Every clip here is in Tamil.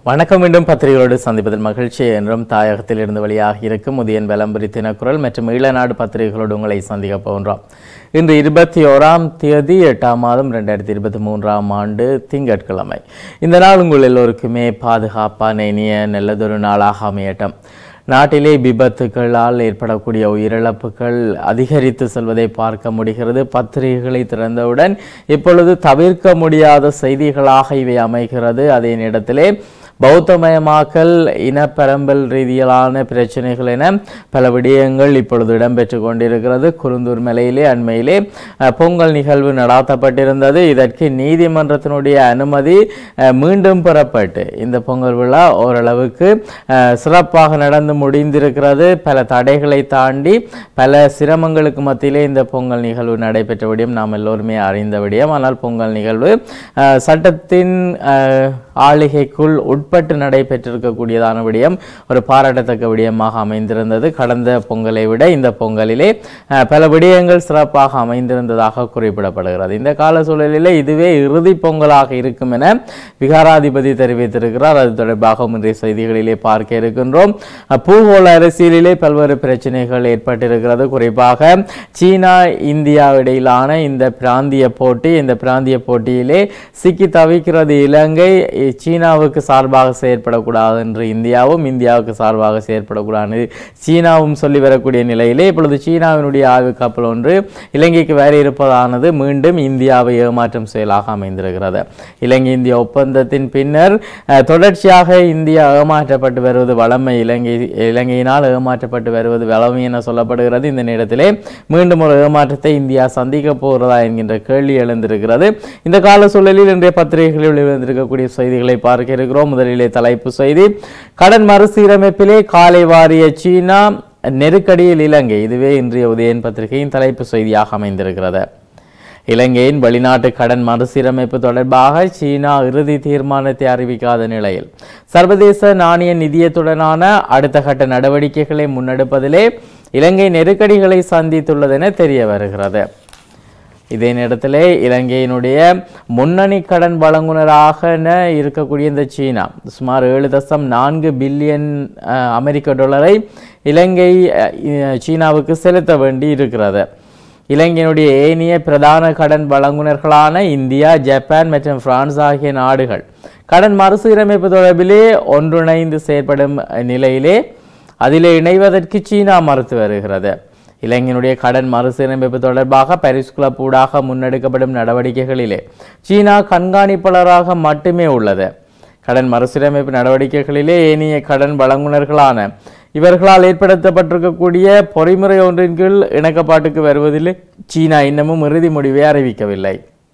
வணக்கம் மீண்டும் பத்திரிகைகளோடு சந்திப்பதில் மகிழ்ச்சி என்றும் தாயகத்தில் இருந்து வெளியாக இருக்கும் உதயன் விளம்பரி தினக்குரல் மற்றும் ஈழநாடு பத்திரிகைகளோடு உங்களை சந்திக்க போகின்றோம் இன்று இருபத்தி ஓராம் தேதி எட்டாம் மாதம் ரெண்டாயிரத்தி இருபத்தி மூன்றாம் ஆண்டு திங்கட்கிழமை இந்த நாள் உங்கள் எல்லோருக்குமே பாதுகாப்பான இனிய நல்லதொரு நாளாக அமையட்டும் நாட்டிலே விபத்துகளால் ஏற்படக்கூடிய உயிரிழப்புகள் அதிகரித்து செல்வதை பார்க்க முடிகிறது பத்திரிகைகளை திறந்தவுடன் இப்பொழுது தவிர்க்க முடியாத செய்திகளாக இவை அமைகிறது அதே நேரத்திலே பௌத்தமயமாக்கல் இனப்பெரம்பல் ரீதியிலான பிரச்சனைகள் என பல விடயங்கள் இப்பொழுது இடம்பெற்று கொண்டிருக்கிறது குருந்தூர் மலையிலே அண்மையிலே அஹ், பொங்கல் நிகழ்வு நடாத்தப்பட்டிருந்தது இதற்கு நீதிமன்றத்தினுடைய அனுமதி அஹ், மீண்டும் பெறப்பட்டு இந்த பொங்கல் விழா ஓரளவுக்கு அஹ், சிறப்பாக நடந்து முடிந்திருக்கிறது பல தடைகளை தாண்டி பல சிரமங்களுக்கு மத்தியிலே இந்த பொங்கல் நிகழ்வு நடைபெற்ற விடயம் நாம் எல்லோருமே அறிந்த விடயம் ஆனால் பொங்கல் நிகழ்வு அஹ், சட்டத்தின் அஹ், ஆளுகைக்குள் உட்பட்டு நடைபெற்றிருக்கக்கூடியதான விடயம் ஒரு பாராட்டத்தக்க விடயமாக அமைந்திருந்தது கடந்த பொங்கலை விட இந்த பொங்கலிலே அஹ், பல விடயங்கள் சிறப்பாக அமைந்திருந்ததாக குறிப்பிடப்படுகிறது இந்த கால சூழலிலே இதுவே இறுதி பொங்கலாக இருக்கும் என விகாராதிபதி தெரிவித்திருக்கிறார் அது தொடர்பாக இன்றைய செய்திகளிலே பார்க்க இருக்கின்றோம் அஹ், பூகோள அரசியலிலே பல்வேறு பிரச்சனைகள் ஏற்பட்டிருக்கிறது குறிப்பாக சீனா இந்தியா இடையிலான இந்த பிராந்திய போட்டி இந்த பிராந்திய போட்டியிலே சிக்கி தவிக்கிறது இலங்கை இ- சீனாவுக்கு சார்பாக செயற்படக்கூடாது என்று இந்தியாவும் இந்தியாவுக்கு சார்பாக செயற்படக்கூடாது சீனாவும் சொல்லி வரக்கூடிய நிலையிலே இப்பொழுது சீனாவினுடைய ஆய்வு கப்பல் ஒன்று இலங்கைக்கு வேற இருப்பதானது மீண்டும் இந்தியாவை ஏமாற்றும் செயலாக அமைந்திருக்கிறது இலங்கை இந்திய ஒப்பந்தத்தின் பின்னர் அஹ், தொடர்ச்சியாக இந்தியா ஏமாற்றப்பட்டு வருவது வளமை இலங்கை இலங்கையினால் ஏமாற்றப்பட்டு வருவது வளமை என சொல்லப்படுகிறது இந்த நேரத்திலே மீண்டும் ஒரு ஏமாற்றத்தை இந்தியா சந்திக்க போகிறதா என்கின்ற கேள்வி எழுந்திருக்கிறது இந்த கால சூழலில் இன்றைய பத்திரிகைகளில் வெளிவந்திருக்கக்கூடிய செய்திகளை பார்க்க இருக்கிறோம் முதலிலே தலைப்பு செய்தி கடன் மறுசீரமைப்பிலே காலை வாரிய சீனா நெருக்கடியில் இலங்கை இதுவே இன்றைய உதயன் பத்திரிகையின் தலைப்பு செய்தியாக அமைந்திருக்கிறது இலங்கையின் வெளிநாட்டு கடன் மறுசீரமைப்பு தொடர்பாக சீனா இறுதி தீர்மானத்தை அறிவிக்காத நிலையில் சர்வதேச நாணய நிதியத்துடனான அடுத்த கட்ட நடவடிக்கைகளை முன்னெடுப்பதிலே இலங்கை நெருக்கடிகளை சந்தித்துள்ளதென தெரிய வருகிறது இதே நேரத்திலே இலங்கையினுடைய முன்னணி கடன் வழங்குனராக இருக்கக்கூடிய இந்த சீனா சுமார் ஏழு தசம் நான்கு பில்லியன் அஹ், அமெரிக்க டாலரை இலங்கை அஹ், இ- சீனாவுக்கு செலுத்த வேண்டி இருக்கிறது இலங்கையினுடைய ஏனைய பிரதான கடன் வழங்குனர்களான இந்தியா ஜப்பான் மற்றும் பிரான்ஸ் ஆகிய நாடுகள் கடன் மறுசீரமைப்பு தொடர்பிலே ஒன்றிணைந்து செயற்படும் நிலையிலே அதிலே இணைவதற்கு சீனா மறுத்து வருகிறது இலங்கையினுடைய கடன் மறுசீரமைப்பு தொடர்பாக பாரிஸ் கிளப் ஊடாக முன்னெடுக்கப்படும் நடவடிக்கைகளிலே சீனா கண்காணிப்பாளராக மட்டுமே உள்ளது கடன் மறுசீரமைப்பு நடவடிக்கைகளிலே ஏனைய கடன் வழங்குனர்களான இவர்களால் ஏற்படுத்தப்பட்டிருக்கக்கூடிய பொறிமுறை ஒன்றின் கீழ் இணக்கப்பாட்டுக்கு வருவதில் சீனா இன்னமும் இறுதி முடிவை அறிவிக்கவில்லை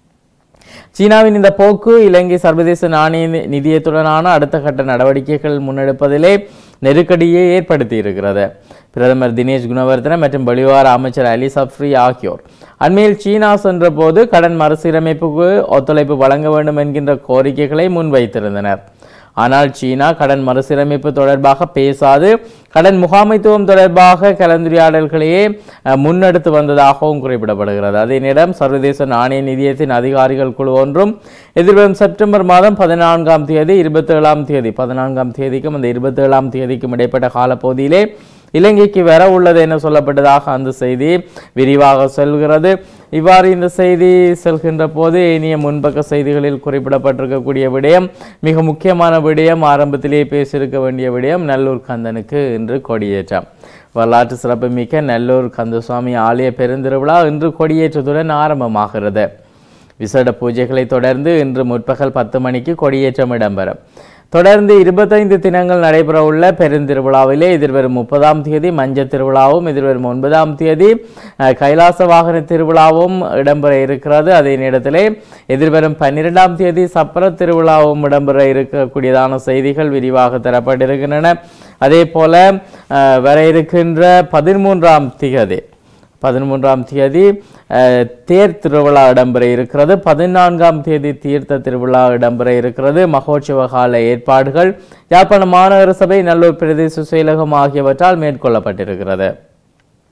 சீனாவின் இந்த போக்கு இலங்கை சர்வதேச நாணய நி- நிதியத்துடனான அடுத்த கட்ட நடவடிக்கைகள் முன்னெடுப்பதிலே நெருக்கடியை ஏற்படுத்தி இருக்கிறது பிரதமர் தினேஷ் குணவர்தன மற்றும் வெளிவார அமைச்சர் அலி சப்ரி ஆகியோர் அண்மையில் சீனா சென்றபோது கடன் மறுசீரமைப்புக்கு ஒத்துழைப்பு வழங்க வேண்டும் என்கின்ற கோரிக்கைகளை முன்வைத்திருந்தனர் ஆனால் சீனா கடன் மறுசீரமைப்பு தொடர்பாக பேசாது கடன் முகாமைத்துவம் தொடர்பாக கலந்துரையாடல்களையே அஹ், முன்னெடுத்து வந்ததாகவும் குறிப்பிடப்படுகிறது அதே நேரம் சர்வதேச நாணய நிதியத்தின் அதிகாரிகள் குழு ஒன்றும் எதிர்வரும் செப்டம்பர் மாதம் பதினான்காம் தேதி இருபத்தேழாம் தேதி பதினான்காம் தேதிக்கும் அந்த இருபத்தேழாம் தேதிக்கும் இடைப்பட்ட காலப்பகுதியிலே இலங்கைக்கு வர உள்ளது என சொல்லப்பட்டதாக அந்த செய்தி விரிவாக செல்கிறது இவ்வாறு இந்த செய்தி செல்கின்ற போது இனிய முன்பக்க செய்திகளில் குறிப்பிடப்பட்டிருக்கக்கூடிய விடயம் மிக முக்கியமான விடயம் ஆரம்பத்திலேயே பேசியிருக்க வேண்டிய விடயம் நல்லூர் கந்தனுக்கு இன்று கொடியேற்றம் வரலாற்று சிறப்புமிக்க நல்லூர் கந்தசுவாமி ஆலய பெருந்திருவிழா இன்று கொடியேற்றத்துடன் ஆரம்பமாகிறது விசேட பூஜைகளை தொடர்ந்து இன்று முற்பகல் பத்து மணிக்கு கொடியேற்றம் இடம்பெறும் தொடர்ந்து இருபத்தைந்து தினங்கள் நடைபெறவுள்ள பெருந்திருவிழாவிலே எதிர்வரும் முப்பதாம் தேதி மஞ்சள் திருவிழாவும் எதிர்வரும் ஒன்பதாம் தேதி அஹ், கைலாச வாகன திருவிழாவும் இடம்பெற இருக்கிறது அதே நேரத்திலே எதிர்வரும் பன்னிரெண்டாம் தேதி சப்பர திருவிழாவும் இடம்பெற இருக்கக்கூடியதான செய்திகள் விரிவாக தரப்பட்டிருக்கின்றன அதே போல அஹ், வர இருக்கின்ற பதிமூன்றாம் திகதி பதிமூன்றாம் தேதி அஹ், தேர் திருவிழா இடம்பெற இருக்கிறது பதினான்காம் தேதி தீர்த்த திருவிழா இடம்பெற இருக்கிறது மகோற்சவ கால ஏற்பாடுகள் யாழ்ப்பாணம் மாநகர சபை நல்லூர் பிரதேச செயலகம் ஆகியவற்றால் மேற்கொள்ளப்பட்டிருக்கிறது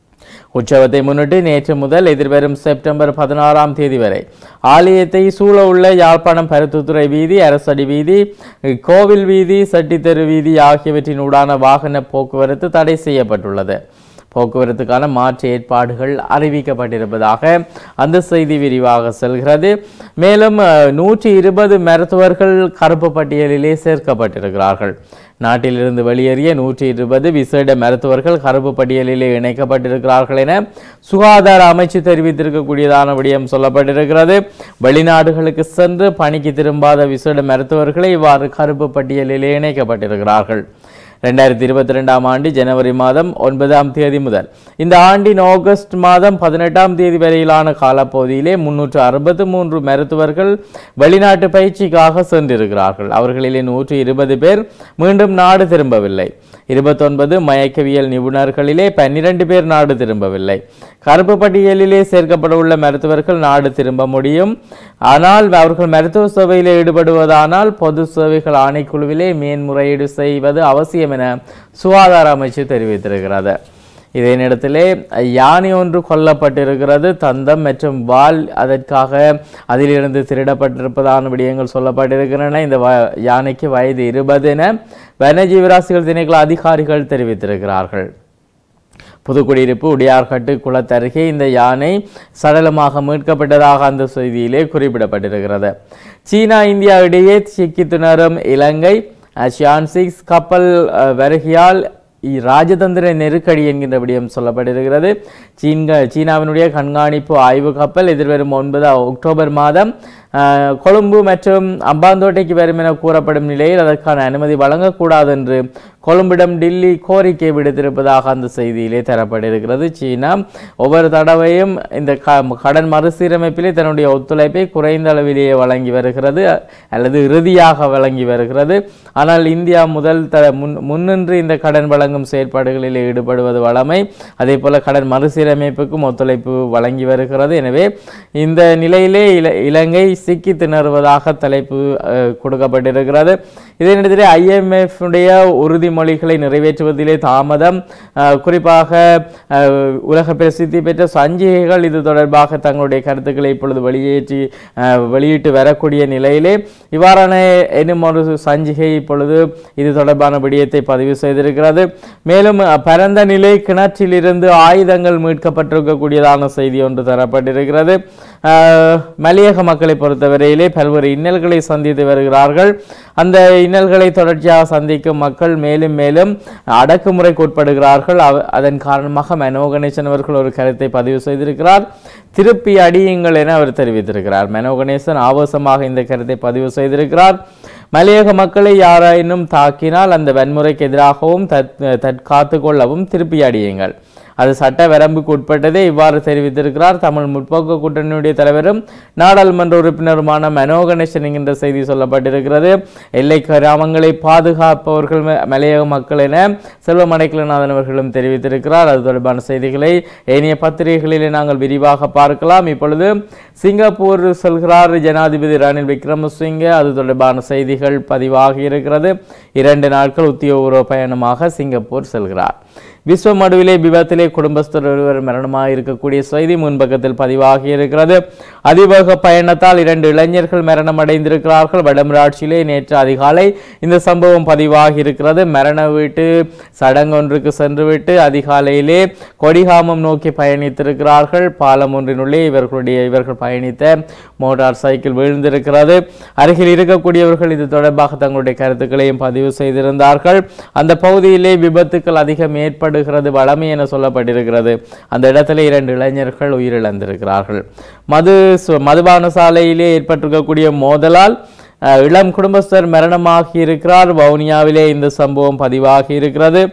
உற்சவத்தை முன்னிட்டு நேற்று முதல் எதிர்வரும் செப்டம்பர் பதினாறாம் தேதி வரை ஆலயத்தை சூழ உள்ள யாழ்ப்பாணம் பருத்துத்துறை வீதி அரசடி வீதி கோவில் வீதி செட்டித்தெரு வீதி ஆகியவற்றினூடான வாகன போக்குவரத்து தடை செய்யப்பட்டுள்ளது போக்குவரத்துக்கான மாற்று ஏற்பாடுகள் அறிவிக்கப்பட்டிருப்பதாக அந்த செய்தி விரிவாக செல்கிறது மேலும் நூற்றி இருபது மருத்துவர்கள் கருப்பு பட்டியலிலே சேர்க்கப்பட்டிருக்கிறார்கள் நாட்டிலிருந்து வெளியேறிய நூற்றி இருபது விசேட மருத்துவர்கள் கருப்பு பட்டியலிலே இணைக்கப்பட்டிருக்கிறார்கள் என சுகாதார அமைச்சு தெரிவித்திருக்கக்கூடியதான விடயம் சொல்லப்பட்டிருக்கிறது வெளிநாடுகளுக்கு சென்று பணிக்கு திரும்பாத விசேட மருத்துவர்களை இவ்வாறு கருப்பு பட்டியலிலே இணைக்கப்பட்டிருக்கிறார்கள் ரெண்டாயிரத்தி இருபத்தி ரெண்டாம் ஆண்டு ஜனவரி மாதம் ஒன்பதாம் தேதி முதல் இந்த ஆண்டின் ஆகஸ்ட் மாதம் பதினெட்டாம் தேதி வரையிலான காலப்பகுதியிலே முன்னூற்று அறுபத்து மூன்று மருத்துவர்கள் வெளிநாட்டு பயிற்சிக்காக சென்றிருக்கிறார்கள் அவர்களிலே நூற்று இருபது பேர் மீண்டும் நாடு திரும்பவில்லை இருபத்தொன்பது மயக்கவியல் நிபுணர்களிலே பன்னிரண்டு பேர் நாடு திரும்பவில்லை கருப்பு பட்டியலிலே சேர்க்கப்பட உள்ள மருத்துவர்கள் நாடு திரும்ப முடியும் ஆனால் அவர்கள் மருத்துவ சேவையில் ஈடுபடுவதானால் பொது சேவைகள் ஆணைக்குழுவிலே மேன்முறையீடு செய்வது அவசியம் என சுகாதார அமைச்சு தெரிவித்திருக்கிறது இதே நேரத்திலே யானை ஒன்று கொல்லப்பட்டிருக்கிறது தந்தம் மற்றும் வால் அதற்காக அதிலிருந்து திருடப்பட்டிருப்பதான விடயங்கள் சொல்லப்பட்டிருக்கின்றன இந்த வ- யானைக்கு வயது இருபது என வனஜீவராசிகள் திணைக்கள அதிகாரிகள் தெரிவித்திருக்கிறார்கள் புதுக்குடியிருப்பு உடையார்கட்டு குளத்தருகே இந்த யானை சடலமாக மீட்கப்பட்டதாக அந்த செய்தியிலே குறிப்பிடப்பட்டிருக்கிறது சீனா இந்தியா இடையே சிக்கி திணறும் இலங்கை ஷியான் சிக்ஸ் கப்பல் அஹ், வருகையால் இ- ராஜதந்திர நெருக்கடி என்கின்ற விடயம் சொல்லப்பட்டிருக்கிறது சீன்க சீனாவினுடைய கண்காணிப்பு ஆய்வு கப்பல் எதிர்வரும் ஒன்பது அக்டோபர் மாதம் அஹ், கொழும்பு மற்றும் அம்பாந்தோட்டைக்கு வரும் என கூறப்படும் நிலையில் அதற்கான அனுமதி வழங்கக்கூடாது என்று கொழும்பிடம் டில்லி கோரிக்கை விடுத்திருப்பதாக அந்த செய்தியிலே தரப்பட்டிருக்கிறது சீனா ஒவ்வொரு தடவையும் இந்த க- கடன் மறுசீரமைப்பிலே தன்னுடைய ஒத்துழைப்பை குறைந்த அளவிலேயே வழங்கி வருகிறது அல்லது இறுதியாக வழங்கி வருகிறது ஆனால் இந்தியா முதல் த முன் முன்னின்று இந்த கடன் வழங்கும் செயற்பாடுகளில் ஈடுபடுவது வழமை அதே போல கடன் மறுசீரமைப்புக்கும் ஒத்துழைப்பு வழங்கி வருகிறது எனவே இந்த நிலையிலே இல இலங்கை சிக்கி திணறுவதாக தலைப்பு அஹ், கொடுக்கப்பட்டிருக்கிறது இதே நேரத்தில் IMF உடைய உறுதிமொழிகளை நிறைவேற்றுவதிலே தாமதம் அஹ், குறிப்பாக அஹ், உலக பிரசித்தி பெற்ற சஞ்சிகைகள் இது தொடர்பாக தங்களுடைய கருத்துக்களை இப்பொழுது வெளியேற்றி அஹ், வெளியிட்டு வரக்கூடிய நிலையிலே இவ்வாறான என்னும் ஒரு சஞ்சிகை இப்பொழுது இது தொடர்பான விடயத்தை பதிவு செய்திருக்கிறது மேலும் அஹ், பரந்த நிலை கிணற்றிலிருந்து ஆயுதங்கள் மீட்கப்பட்டிருக்கக்கூடியதான செய்தி ஒன்று தரப்பட்டிருக்கிறது அஹ், மலையக மக்களை பொறுத்தவரையிலே பல்வேறு இன்னல்களை சந்தித்து வருகிறார்கள் அந்த இன்னல்களை தொடர்ச்சியாக சந்திக்கும் மக்கள் மேலும் மேலும் அடக்குமுறைக்கு உட்படுகிறார்கள் அவ- அதன் காரணமாக மனோ கணேசன் அவர்கள் ஒரு கருத்தை பதிவு செய்திருக்கிறார் திருப்பி அடியுங்கள் என அவர் தெரிவித்திருக்கிறார் மனோ கணேசன் ஆவேசமாக இந்த கருத்தை பதிவு செய்திருக்கிறார் மலையக மக்களை யாராயினும் தாக்கினால் அந்த வன்முறைக்கு எதிராகவும் தற் தற்காத்து கொள்ளவும் திருப்பி அடியுங்கள் அது சட்ட வரம்புக்கு உட்பட்டதே இவ்வாறு தெரிவித்திருக்கிறார் தமிழ் முற்போக்கு கூட்டணியுடைய தலைவரும் நாடாளுமன்ற உறுப்பினருமான மனோ கணேசன் என்கின்ற செய்தி சொல்லப்பட்டிருக்கிறது எல்லை கிராமங்களை பாதுகாப்பவர்கள் ம- மலையக மக்கள் என செல்வம் அடைக்கலநாதன் அவர்களும் தெரிவித்திருக்கிறார் அது தொடர்பான செய்திகளை ஏனைய பத்திரிகைகளிலே நாங்கள் விரிவாக பார்க்கலாம் இப்பொழுது சிங்கப்பூர் செல்கிறார் ஜனாதிபதி ரணில் விக்ரமசிங்கே அது தொடர்பான செய்திகள் பதிவாகி இருக்கிறது இரண்டு நாட்கள் உத்தியோகபூர்வ பயணமாக சிங்கப்பூர் செல்கிறார் விஸ்வமடுவிலே விபத்திலே குடும்பஸ்தர் ஒருவர் மரணமாக இருக்கக்கூடிய செய்தி முன்பக்கத்தில் பதிவாகி இருக்கிறது அதிவேக பயணத்தால் இரண்டு இளைஞர்கள் மரணம் அடைந்திருக்கிறார்கள் வடமராட்சியிலே நேற்று அதிகாலை இந்த சம்பவம் பதிவாகி இருக்கிறது மரண வீட்டு சடங்கொன்றுக்கு சென்றுவிட்டு அதிகாலையிலே கொடிகாமம் நோக்கி பயணித்திருக்கிறார்கள் பாலம் ஒன்றினுள்ளே இவர்களுடைய இவர்கள் பயணித்த மோட்டார் சைக்கிள் வீழ்ந்திருக்கிறது அருகில் இருக்கக்கூடியவர்கள் இது தொடர்பாக தங்களுடைய கருத்துக்களையும் பதிவு செய்திருந்தார்கள் அந்த பகுதியிலே விபத்துக்கள் அதிகம் ஏற்படுகிறது வளமை என சொல்லப்பட்டிருக்கிறது அந்த இடத்துல இரண்டு இளைஞர்கள் உயிரிழந்திருக்கிறார்கள் மது சு- மதுபான சாலையிலே ஏற்பட்டிருக்கக்கூடிய மோதலால் அஹ், இளம் குடும்பஸ்தர் மரணமாகி இருக்கிறார் வவுனியாவிலே இந்த சம்பவம் பதிவாகி இருக்கிறது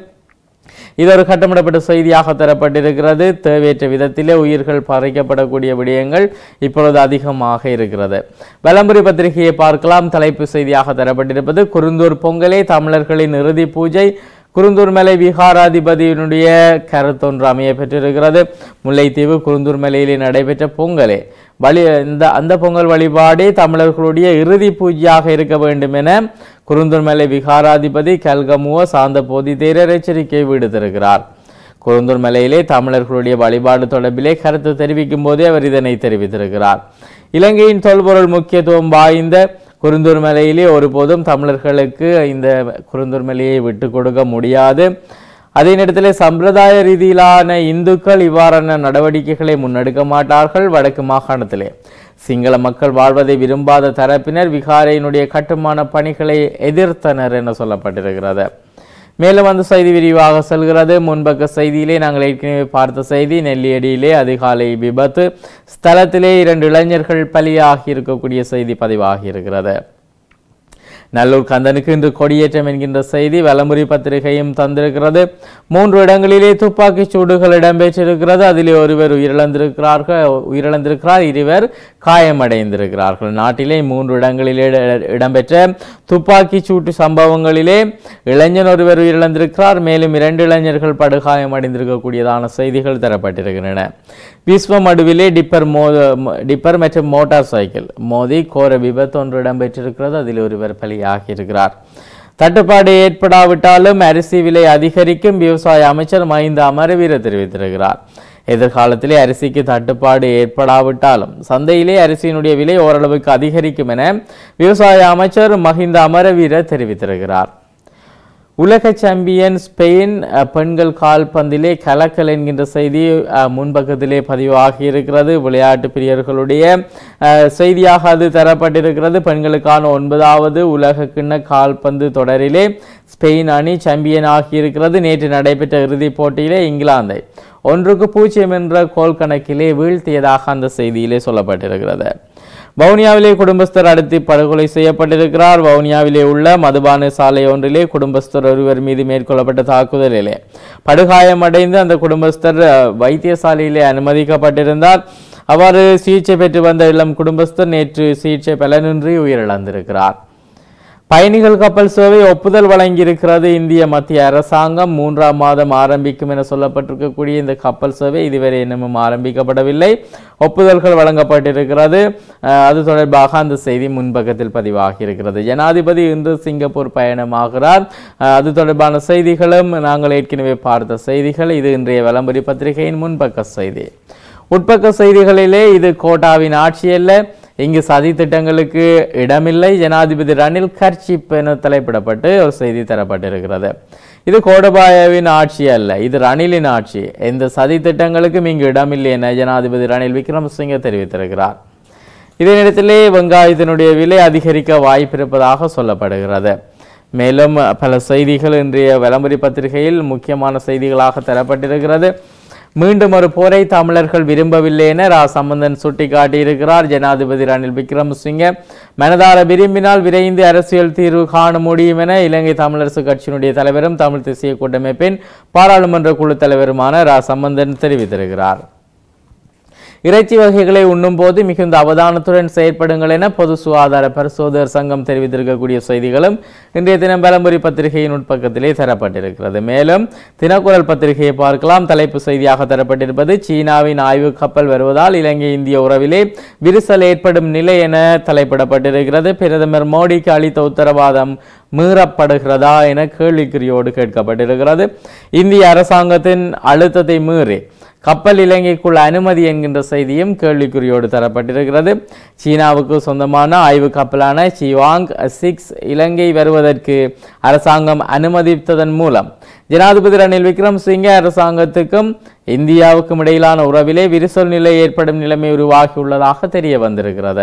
இது ஒரு கட்டமிடப்பட்ட செய்தியாக தரப்பட்டிருக்கிறது தேவையற்ற விதத்திலே உயிர்கள் பறிக்கப்படக்கூடிய விடயங்கள் இப்பொழுது அதிகமாக இருக்கிறது வலம்புரி பத்திரிகையை பார்க்கலாம் தலைப்பு செய்தியாக தரப்பட்டிருப்பது குருந்தூர் பொங்கலே தமிழர்களின் இறுதி பூஜை குருந்தூர் மலை விகாராதிபதியினுடைய கருத்தொன்று அமைய பெற்றிருக்கிறது முல்லைத்தீவு குருந்தூர் மலையிலே நடைபெற்ற பொங்கலே வழி இந்த அந்த பொங்கல் வழிபாடே தமிழர்களுடைய இறுதி பூஜையாக இருக்க வேண்டும் என குருந்தூர் மலை விகாராதிபதி கல்கமுவ சாந்த போதி தேரர் எச்சரிக்கை விடுத்திருக்கிறார் குருந்தூர் மலையிலே தமிழர்களுடைய வழிபாடு தொடர்பிலே கருத்து தெரிவிக்கும் போதே அவர் இதனை தெரிவித்திருக்கிறார் இலங்கையின் தொல்பொருள் முக்கியத்துவம் வாய்ந்த குருந்தூர் மலையிலே ஒருபோதும் தமிழர்களுக்கு இந்த குருந்தூர் மலையை விட்டு கொடுக்க முடியாது அதே நேரத்தில் சம்பிரதாய ரீதியிலான இந்துக்கள் இவ்வாறான நடவடிக்கைகளை முன்னெடுக்க மாட்டார்கள் வடக்கு மாகாணத்திலே சிங்கள மக்கள் வாழ்வதை விரும்பாத தரப்பினர் விகாரையினுடைய கட்டுமான பணிகளை எதிர்த்தனர் என சொல்லப்பட்டிருக்கிறது மேலும் அந்த செய்தி விரிவாக செல்கிறது முன்பக்க செய்தியிலே நாங்கள் ஏற்கனவே பார்த்த செய்தி நெல்லியடியிலே அதிகாலை விபத்து ஸ்தலத்திலே இரண்டு இளைஞர்கள் பலியாகி இருக்கக்கூடிய செய்தி பதிவாகி இருக்கிறது நல்லூர் கந்தனுக்கு இன்று கொடியேற்றம் என்கின்ற செய்தி வலமுறை பத்திரிகையும் தந்திருக்கிறது மூன்று இடங்களிலே துப்பாக்கிச் சூடுகள் இடம்பெற்றிருக்கிறது அதிலே ஒருவர் உயிரிழந்திருக்கிறார்கள் உயிரிழந்திருக்கிறார் இருவர் காயமடைந்திருக்கிறார்கள் நாட்டிலே மூன்று இடங்களிலே இட- இடம்பெற்ற துப்பாக்கிச் சூட்டு சம்பவங்களிலே இளைஞன் ஒருவர் உயிரிழந்திருக்கிறார் மேலும் இரண்டு இளைஞர்கள் படுகாயமடைந்திருக்கக்கூடியதான செய்திகள் தரப்பட்டிருக்கின்றன விஸ்வமடுவிலே டிப்பர் மோ டிப்பர் மற்றும் மோட்டார் சைக்கிள் மோதி கோர விபத்து ஒன்று இடம்பெற்றிருக்கிறது அதில் ஒருவர் பலியாகியிருக்கிறார் தட்டுப்பாடு ஏற்படாவிட்டாலும் அரிசி விலை அதிகரிக்கும் விவசாய அமைச்சர் மஹிந்த அமரவீர தெரிவித்திருக்கிறார் எதிர்காலத்திலே அரிசிக்கு தட்டுப்பாடு ஏற்படாவிட்டாலும் சந்தையிலே அரிசியினுடைய விலை ஓரளவுக்கு அதிகரிக்கும் என விவசாய அமைச்சர் மஹிந்த அமரவீர தெரிவித்திருக்கிறார் உலக சாம்பியன் ஸ்பெயின் அஹ், பெண்கள் கால்பந்திலே கலக்கல் என்கின்ற செய்தி அஹ், முன்பக்கத்திலே பதிவாகி இருக்கிறது விளையாட்டு பிரியர்களுடைய அஹ், செய்தியாக அது தரப்பட்டிருக்கிறது பெண்களுக்கான ஒன்பதாவது உலக கிண்ண கால்பந்து தொடரிலே ஸ்பெயின் அணி சாம்பியன் ஆகியிருக்கிறது நேற்று நடைபெற்ற இறுதிப் போட்டியிலே இங்கிலாந்தை ஒன்றுக்கு பூஜ்ஜியம் என்ற கோல் கணக்கிலே வீழ்த்தியதாக அந்த செய்தியிலே சொல்லப்பட்டிருக்கிறது வவுனியாவிலே குடும்பஸ்தர் அடுத்து படுகொலை செய்யப்பட்டிருக்கிறார் வவுனியாவிலே உள்ள மதுபான சாலை ஒன்றிலே குடும்பஸ்தர் ஒருவர் மீது மேற்கொள்ளப்பட்ட தாக்குதலிலே படுகாயமடைந்து அந்த குடும்பஸ்தர் அஹ், வைத்தியசாலையிலே அனுமதிக்கப்பட்டிருந்தார் அவ்வாறு சிகிச்சை பெற்று வந்த இளம் குடும்பஸ்தர் நேற்று சிகிச்சை பலனின்றி உயிரிழந்திருக்கிறார் பயணிகள் கப்பல் சேவை ஒப்புதல் வழங்கியிருக்கிறது இந்திய மத்திய அரசாங்கம் மூன்றாம் மாதம் ஆரம்பிக்கும் என சொல்லப்பட்டிருக்கக்கூடிய இந்த கப்பல் சேவை இதுவரை இன்னமும் ஆரம்பிக்கப்படவில்லை ஒப்புதல்கள் வழங்கப்பட்டிருக்கிறது அஹ், அது தொடர்பாக அந்த செய்தி முன்பக்கத்தில் பதிவாகி இருக்கிறது ஜனாதிபதி இன்று சிங்கப்பூர் பயணமாகிறார் அஹ், அது தொடர்பான செய்திகளும் நாங்கள் ஏற்கனவே பார்த்த செய்திகள் இது இன்றைய விளம்பரி பத்திரிகையின் முன்பக்க செய்தி உட்பக்க செய்திகளிலே இது கோட்டாவின் ஆட்சி அல்ல இங்கு சதி திட்டங்களுக்கு இடமில்லை ஜனாதிபதி ரணில் கர்ச்சிப் என தலைப்பிடப்பட்டு ஒரு செய்தி தரப்பட்டிருக்கிறது இது கோடபாயவின் ஆட்சி அல்ல இது ரணிலின் ஆட்சி எந்த சதி திட்டங்களுக்கும் இங்கு இடமில்லை என ஜனாதிபதி ரணில் விக்ரமசிங்க தெரிவித்திருக்கிறார் இதே நேரத்திலே வெங்காயத்தினுடைய விலை அதிகரிக்க வாய்ப்பிருப்பதாக சொல்லப்படுகிறது மேலும் பல செய்திகள் இன்றைய விளம்பரி பத்திரிகையில் முக்கியமான செய்திகளாக தரப்பட்டிருக்கிறது மீண்டும் ஒரு போரை தமிழர்கள் விரும்பவில்லை என ரா சம்பந்தன் சுட்டிக்காட்டியிருக்கிறார் ஜனாதிபதி ரணில் விக்ரமசிங்க மனதார விரும்பினால் விரைந்து அரசியல் தீர்வு காண முடியும் என இலங்கை தமிழரசு கட்சியினுடைய தலைவரும் தமிழ் தேசிய கூட்டமைப்பின் பாராளுமன்ற குழு தலைவருமான ரா சம்பந்தன் தெரிவித்திருக்கிறார் இறைச்சி வகைகளை உண்ணும் போது மிகுந்த அவதானத்துடன் செயற்படுங்கள் என பொது சுகாதார பரிசோதகர் சங்கம் தெரிவித்திருக்கக்கூடிய செய்திகளும் இன்றைய தினம் பலம்புரி பத்திரிகையின் உட்பக்கத்திலே தரப்பட்டிருக்கிறது மேலும் தினக்குரல் பத்திரிகையை பார்க்கலாம் தலைப்பு செய்தியாக தரப்பட்டிருப்பது சீனாவின் ஆய்வு கப்பல் வருவதால் இலங்கை இந்திய உறவிலே விரிசல் ஏற்படும் நிலை என தலைப்பிடப்பட்டிருக்கிறது பிரதமர் மோடிக்கு அளித்த உத்தரவாதம் மீறப்படுகிறதா என கேள்விக்குறியோடு கேட்கப்பட்டிருக்கிறது இந்திய அரசாங்கத்தின் அழுத்தத்தை மீறி கப்பல் இலங்கைக்குள் அனுமதி என்கின்ற செய்தியும் கேள்விக்குறியோடு தரப்பட்டிருக்கிறது சீனாவுக்கு சொந்தமான ஆய்வு கப்பலான சிவாங் சிக்ஸ் இலங்கை வருவதற்கு அரசாங்கம் அனுமதித்ததன் மூலம் ஜனாதிபதி ரணில் விக்ரம்சிங்கே அரசாங்கத்துக்கும் இந்தியாவுக்கும் இடையிலான உறவிலே விரிசல் நிலை ஏற்படும் நிலைமை உருவாகியுள்ளதாக தெரிய வந்திருக்கிறது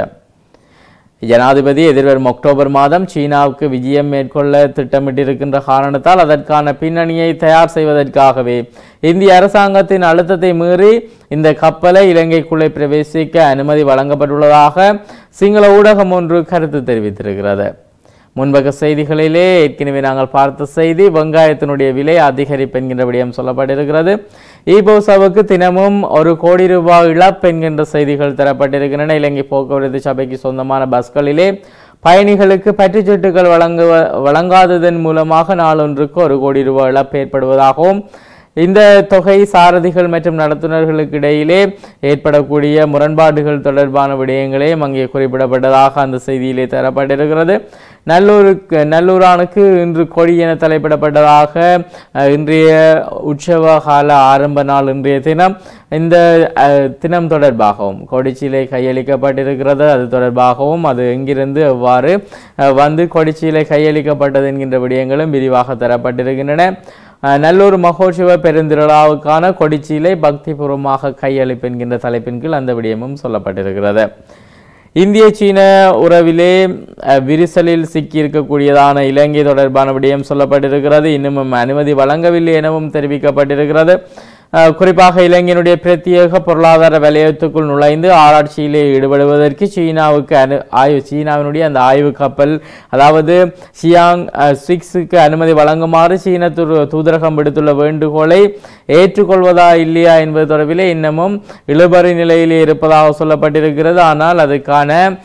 ஜனாதிபதி எதிர்வரும் அக்டோபர் மாதம் சீனாவுக்கு விஜயம் மேற்கொள்ள திட்டமிட்டிருக்கின்ற காரணத்தால் அதற்கான பின்னணியை தயார் செய்வதற்காகவே இந்திய அரசாங்கத்தின் அழுத்தத்தை மீறி இந்த கப்பலை இலங்கைக்குள்ளே பிரவேசிக்க அனுமதி வழங்கப்பட்டுள்ளதாக சிங்கள ஊடகம் ஒன்று கருத்து தெரிவித்திருக்கிறது முன்பக்க செய்திகளிலே ஏற்கனவே நாங்கள் பார்த்த செய்தி வெங்காயத்தினுடைய விலை அதிகரிப்பு என்கின்ற விடயம் சொல்லப்பட்டிருக்கிறது ஈபோசாவுக்கு தினமும் ஒரு கோடி ரூபாய் இழப்பு என்கின்ற செய்திகள் தரப்பட்டிருக்கின்றன இலங்கை போக்குவரத்து சபைக்கு சொந்தமான பஸ்களிலே பயணிகளுக்கு பற்றுச்சீட்டுகள் வழங்குவ வழங்காததன் மூலமாக நாளொன்றுக்கு ஒரு கோடி ரூபாய் இழப்பு ஏற்படுவதாகவும் இந்த தொகை சாரதிகள் மற்றும் நடத்துனர்களுக்கு இடையிலே ஏற்படக்கூடிய முரண்பாடுகள் தொடர்பான விடயங்களையும் அங்கே குறிப்பிடப்பட்டதாக அந்த செய்தியிலே தரப்பட்டிருக்கிறது நல்லூருக்கு நல்லூரானுக்கு இன்று கொடி என தலைப்பிடப்பட்டதாக அஹ், இன்றைய உற்சவ கால ஆரம்ப நாள் இன்றைய தினம் இந்த அஹ், தினம் தொடர்பாகவும் கொடிச்சீலை கையளிக்கப்பட்டிருக்கிறது அது தொடர்பாகவும் அது எங்கிருந்து எவ்வாறு அஹ், வந்து கொடிச்சீலை கையளிக்கப்பட்டது என்கின்ற விடயங்களும் விரிவாக தரப்பட்டிருக்கின்றன அஹ், நல்லூர் மகோற்சவ பெருந்திருவிழாவுக்கான கொடிச்சீலை பக்திபூர்வமாக கையளிப்பு என்கின்ற தலைப்பின் கீழ் அந்த விடயமும் சொல்லப்பட்டிருக்கிறது இந்திய சீன உறவிலே அஹ், விரிசலில் சிக்கியிருக்கக்கூடியதான இலங்கை தொடர்பான விடயம் சொல்லப்பட்டிருக்கிறது இன்னும் அனுமதி வழங்கவில்லை எனவும் தெரிவிக்கப்பட்டிருக்கிறது அஹ், குறிப்பாக இலங்கையினுடைய பிரத்யேக பொருளாதார வலயத்துக்குள் நுழைந்து ஆராய்ச்சியிலே ஈடுபடுவதற்கு சீனாவுக்கு அனு ஆய்வு சீனாவினுடைய அந்த ஆய்வு கப்பல் அதாவது சியாங் அஹ், சிக்ஸுக்கு அனுமதி வழங்குமாறு சீன தூ- தூதரகம் விடுத்துள்ள வேண்டுகோளை ஏற்றுக்கொள்வதா இல்லையா என்பது தொடர்பிலே இன்னமும் இழுபறி நிலையிலே இருப்பதாக சொல்லப்பட்டிருக்கிறது ஆனால் அதுக்கான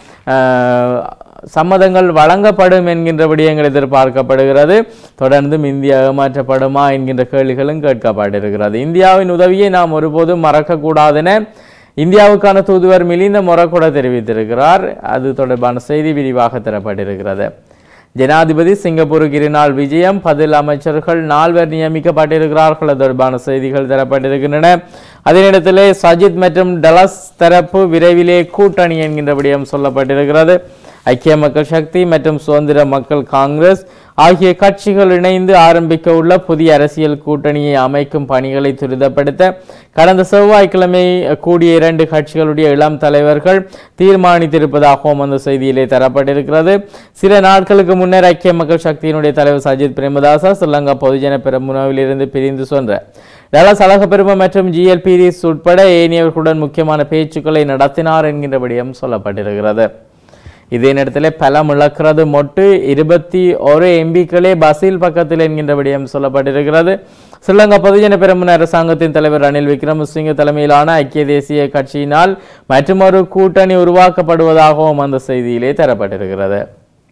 அஹ், சம்மதங்கள் வழங்கப்படும் என்கின்ற விடயங்கள் எதிர்பார்க்கப்படுகிறது தொடர்ந்தும் இந்தியா ஏமாற்றப்படுமா என்கின்ற கேள்விகளும் கேட்கப்பட்டிருக்கிறது இந்தியாவின் உதவியை நாம் ஒருபோதும் மறக்கக்கூடாதென இந்தியாவுக்கான தூதுவர் மிலிந்த மொரக்கூட தெரிவித்திருக்கிறார் அது தொடர்பான செய்தி விரிவாக தரப்பட்டிருக்கிறது ஜனாதிபதி சிங்கப்பூருக்கு இருநாள் விஜயம் பதில் அமைச்சர்கள் நால்வர் நியமிக்கப்பட்டிருக்கிறார்கள் அது தொடர்பான செய்திகள் தரப்பட்டிருக்கின்றன அதே நேரத்திலே சஜித் மற்றும் டலஸ் தரப்பு விரைவிலே கூட்டணி என்கின்ற விடயம் சொல்லப்பட்டிருக்கிறது ஐக்கிய மக்கள் சக்தி மற்றும் சுதந்திர மக்கள் காங்கிரஸ் ஆகிய கட்சிகள் இணைந்து ஆரம்பிக்க உள்ள புதிய அரசியல் கூட்டணியை அமைக்கும் பணிகளை துரிதப்படுத்த கடந்த செவ்வாய்க்கிழமை கூடிய இரண்டு கட்சிகளுடைய இளம் தலைவர்கள் தீர்மானித்திருப்பதாகவும் அந்த செய்தியிலே தரப்பட்டிருக்கிறது சில நாட்களுக்கு முன்னர் ஐக்கிய மக்கள் சக்தியினுடைய தலைவர் சஜித் பிரேமதாசா ஸ்ரீலங்கா பொதுஜன பெரமுனவிலிருந்து பிரிந்து சென்ற டலஸ் அழகப்பெரும மற்றும் ஜிஎல் பீரிஸ் உட்பட ஏனையவர்களுடன் முக்கியமான பேச்சுக்களை நடத்தினார் என்கின்ற விடயம் சொல்லப்பட்டிருக்கிறது இதே நேரத்தில் பலம் இழக்கிறது மொட்டு இருபத்தி ஒரு எம்பிக்களே பசில் பக்கத்தில் என்கின்ற விடயம் சொல்லப்பட்டிருக்கிறது ஸ்ரீலங்கா பொதுஜன பெரமுன அரசாங்கத்தின் தலைவர் ரணில் விக்ரமசிங்க தலைமையிலான ஐக்கிய தேசிய கட்சியினால் மற்றொரு கூட்டணி உருவாக்கப்படுவதாகவும் அந்த செய்தியிலே தரப்பட்டிருக்கிறது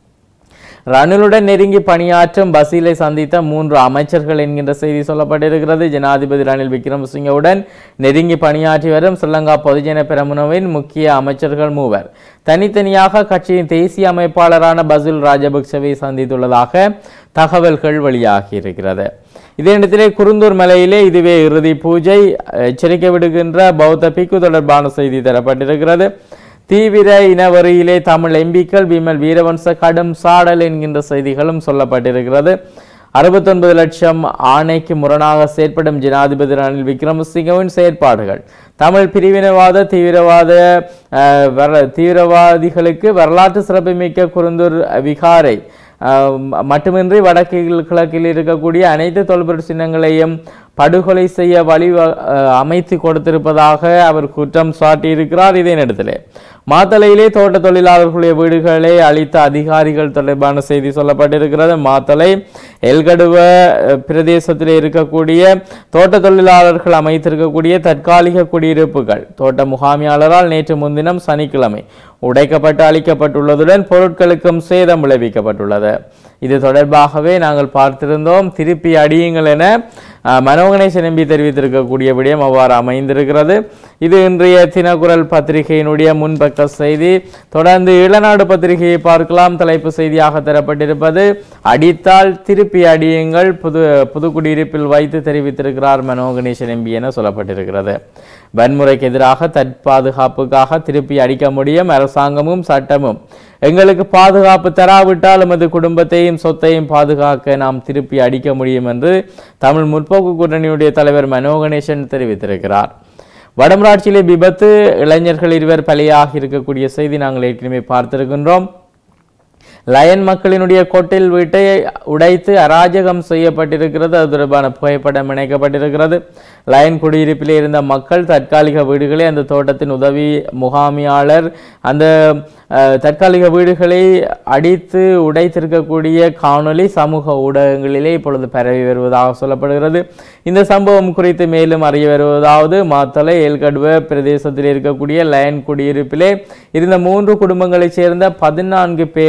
ரணிலுடன் நெருங்கி பணியாற்றும் பசீலை சந்தித்த மூன்று அமைச்சர்கள் என்கின்ற செய்தி சொல்லப்பட்டிருக்கிறது ஜனாதிபதி ரணில் விக்ரமசிங்கவுடன் நெருங்கி பணியாற்றி வரும் ஸ்ரீலங்கா பொதுஜன பெரமுனவின் முக்கிய அமைச்சர்கள் மூவர் தனித்தனியாக கட்சியின் தேசிய அமைப்பாளரான பசில் ராஜபக்சவை சந்தித்துள்ளதாக தகவல்கள் வெளியாகியிருக்கிறது இதே நேரத்திலே குருந்தூர் மலையிலே இதுவே இறுதி பூஜை எச்சரிக்கை விடுகின்ற பௌத்த பிக்கு தொடர்பான செய்தி தரப்பட்டிருக்கிறது தீவிர இனவரியிலே தமிழ் எம்பிக்கள் விமல் வீரவன்ச கடும் சாடல் என்கின்ற செய்திகளும் சொல்லப்பட்டிருக்கிறது அறுபத்தொன்பது லட்சம் ஆணைக்கு முரணாக செயற்படும் ஜனாதிபதி ரணில் விக்ரமசிங்கவின் செயற்பாடுகள் தமிழ் பிரிவினவாத தீவிரவாத அஹ், வர தீவிரவாதிகளுக்கு வரலாற்று சிறப்புமிக்க குருந்தூர் விகாரை அஹ், மட்டுமின்றி வடக்கில் கிழக்கில் இருக்கக்கூடிய அனைத்து தொல்பொருள் சின்னங்களையும் படுகொலை செய்ய வழி அஹ், அமைத்து கொடுத்திருப்பதாக அவர் குற்றம் சாட்டியிருக்கிறார் இதே நேரத்திலே மாத்தளையிலே தோட்ட தொழிலாளர்களுடைய வீடுகளை அளித்த அதிகாரிகள் தொடர்பான செய்தி சொல்லப்பட்டிருக்கிறது மாத்தளை எல்கடுவ அஹ், பிரதேசத்திலே இருக்கக்கூடிய தோட்ட தொழிலாளர்கள் அமைத்திருக்கக்கூடிய தற்காலிக குடியிருப்புகள் தோட்ட முகாமியாளரால் நேற்று முன்தினம் சனிக்கிழமை உடைக்கப்பட்டு அளிக்கப்பட்டுள்ளதுடன் பொருட்களுக்கும் சேதம் விளைவிக்கப்பட்டுள்ளது இது தொடர்பாகவே நாங்கள் பார்த்திருந்தோம் திருப்பி அடியுங்கள் என அஹ், மனோகணேசன் எம்பி தெரிவித்திருக்கக்கூடிய விடயம் அவ்வாறு அமைந்திருக்கிறது இது இன்றைய தினக்குரல் பத்திரிகையினுடைய முன்பக்க செய்தி தொடர்ந்து இளநாடு பத்திரிகையை பார்க்கலாம் தலைப்பு செய்தியாக தரப்பட்டிருப்பது அடித்தால் திருப்பி அடியுங்கள் புது புதுக்குடியிருப்பில் வைத்து தெரிவித்திருக்கிறார் மனோகணேசன் எம்பி என சொல்லப்பட்டிருக்கிறது வன்முறைக்கு எதிராக தற்பாதுகாப்புக்காக திருப்பி அடிக்க முடியும் அரசாங்கமும் சட்டமும் எங்களுக்கு பாதுகாப்பு தராவிட்டால் எமது குடும்பத்தையும் சொத்தையும் பாதுகாக்க நாம் திருப்பி அடிக்க முடியும் என்று தமிழ் முற்போக்கு கூட்டணியுடைய தலைவர் மனோகணேசன் தெரிவித்திருக்கிறார் வடமராட்சியிலே விபத்து இளைஞர்கள் இருவர் பலியாகி இருக்கக்கூடிய செய்தி நாங்கள் ஏற்கனவே பார்த்திருக்கின்றோம் லயன் மக்களினுடைய கொட்டில் வீட்டை உடைத்து அராஜகம் செய்யப்பட்டிருக்கிறது அது தொடர்பான புகைப்படம் இணைக்கப்பட்டிருக்கிறது லயன் குடியிருப்பில் இருந்த மக்கள் தற்காலிக வீடுகளை அந்த தோட்டத்தின் உதவி முகாமியாளர் அந்த அஹ், தற்காலிக வீடுகளை அடித்து உடைத்திருக்கக்கூடிய காணொளி சமூக ஊடகங்களிலே இப்பொழுது பரவி வருவதாக சொல்லப்படுகிறது இந்த சம்பவம் குறித்து மேலும் அறிய வருவதாவது மாத்தளை ஏல்கடுவ பிரதேசத்தில் இருக்கக்கூடிய லயன் குடியிருப்பிலே இருந்த மூன்று குடும்பங்களைச் சேர்ந்த பதினான்கு பேர்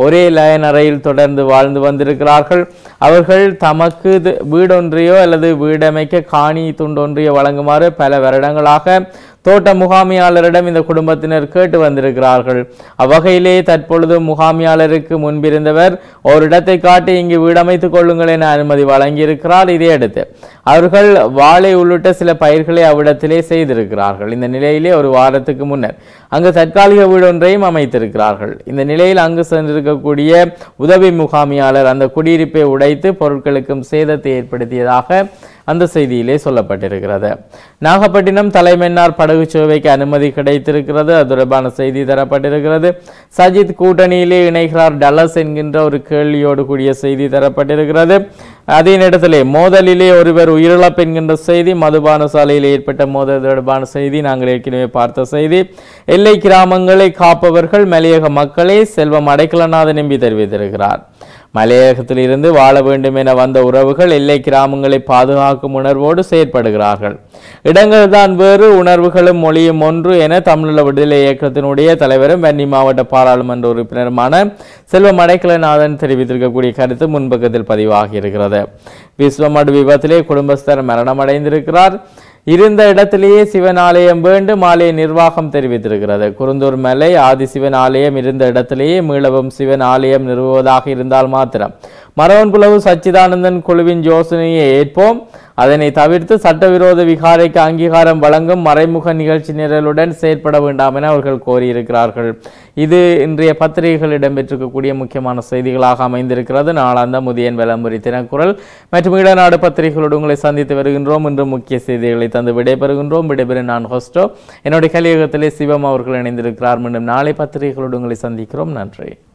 ஒரே லயன் அறையில் தொடர்ந்து வாழ்ந்து வந்திருக்கிறார்கள் அவர்கள் தமக்கு து- வீடொன்றையோ அல்லது வீடமைக்க காணி துண்டொன்றையோ வழங்குமாறு பல வருடங்களாக தோட்ட முகாமியாளரிடம் இந்த குடும்பத்தினர் கேட்டு வந்திருக்கிறார்கள் அவ்வகையிலே தற்பொழுது முகாமியாளருக்கு முன்பிருந்தவர் ஒரு இடத்தை காட்டி இங்கு வீடமைத்துக் கொள்ளுங்கள் என அனுமதி வழங்கியிருக்கிறார் இதையடுத்து அவர்கள் வாழை உள்ளிட்ட சில பயிர்களை அவ்விடத்திலே செய்திருக்கிறார்கள் இந்த நிலையிலே ஒரு வாரத்துக்கு முன்னர் அங்கு தற்காலிக வீடு ஒன்றையும் அமைத்திருக்கிறார்கள் இந்த நிலையில் அங்கு சென்றிருக்கக்கூடிய உதவி முகாமியாளர் அந்த குடியிருப்பை உடைத்து பொருட்களுக்கும் சேதத்தை ஏற்படுத்தியதாக அந்த செய்தியிலே சொல்லப்பட்டிருக்கிறது நாகப்பட்டினம் தலைமன்னார் படகு சேவைக்கு அனுமதி கிடைத்திருக்கிறது அது தொடர்பான செய்தி தரப்பட்டிருக்கிறது சஜித் கூட்டணியிலே இணைகிறார் டல்லஸ் என்கின்ற ஒரு கேள்வியோடு கூடிய செய்தி தரப்பட்டிருக்கிறது அதே நேரத்திலே மோதலிலே ஒருவர் உயிரிழப்பு என்கின்ற செய்தி மதுபான சாலையில் ஏற்பட்ட மோதல் தொடர்பான செய்தி நாங்கள் ஏற்கனவே பார்த்த செய்தி எல்லை கிராமங்களை காப்பவர்கள் மலையக மக்களை செல்வம் அடைக்கலநாதன் நம்பி தெரிவித்திருக்கிறார் மலையகத்தில் இருந்து வாழ வேண்டும் என வந்த உறவுகள் எல்லை கிராமங்களை பாதுகாக்கும் உணர்வோடு செயற்படுகிறார்கள் இடங்கள் தான் வேறு உணர்வுகளும் மொழியும் ஒன்று என தமிழீழ விடுதலை இயக்கத்தினுடைய தலைவரும் வன்னி மாவட்ட பாராளுமன்ற உறுப்பினருமான செல்வம் அடைக்கலநாதன் தெரிவித்திருக்கக்கூடிய கருத்து முன்பக்கத்தில் பதிவாகி இருக்கிறது விஸ்வமடு விபத்திலே குடும்பஸ்தர் மரணமடைந்திருக்கிறார் இருந்த இடத்திலேயே சிவன் ஆலயம் வேண்டும் ஆலய நிர்வாகம் தெரிவித்திருக்கிறது குருந்தூர் மலை ஆதி சிவன் ஆலயம் இருந்த இடத்திலேயே மீளவும் சிவன் ஆலயம் நிறுவுவதாக இருந்தால் மாத்திரம் மரவன்புலவு சச்சிதானந்தன் குழுவின் யோசனையை ஏற்போம் அதனை தவிர்த்து சட்டவிரோத விகாரைக்கு அங்கீகாரம் வழங்கும் மறைமுக நிகழ்ச்சி நிரலுடன் செயற்பட வேண்டாம் என அவர்கள் கோரியிருக்கிறார்கள் இது இன்றைய பத்திரிகைகள் இடம்பெற்றிருக்கக்கூடிய முக்கியமான செய்திகளாக அமைந்திருக்கிறது நாளாந்த முதியன் விளம்பரி தினக்குரல் மற்றும் ஈழநாடு பத்திரிகைகளோடு உங்களை சந்தித்து வருகின்றோம் இன்று முக்கிய செய்திகளை தந்து விடைபெறுகின்றோம் விடைபெறும் நான் ஹோஸ்டோ என்னுடைய கலியுகத்திலே சிவம் அவர்கள் இணைந்திருக்கிறார் மீண்டும் நாளை பத்திரிகைகளோடு உங்களை சந்திக்கிறோம் நன்றி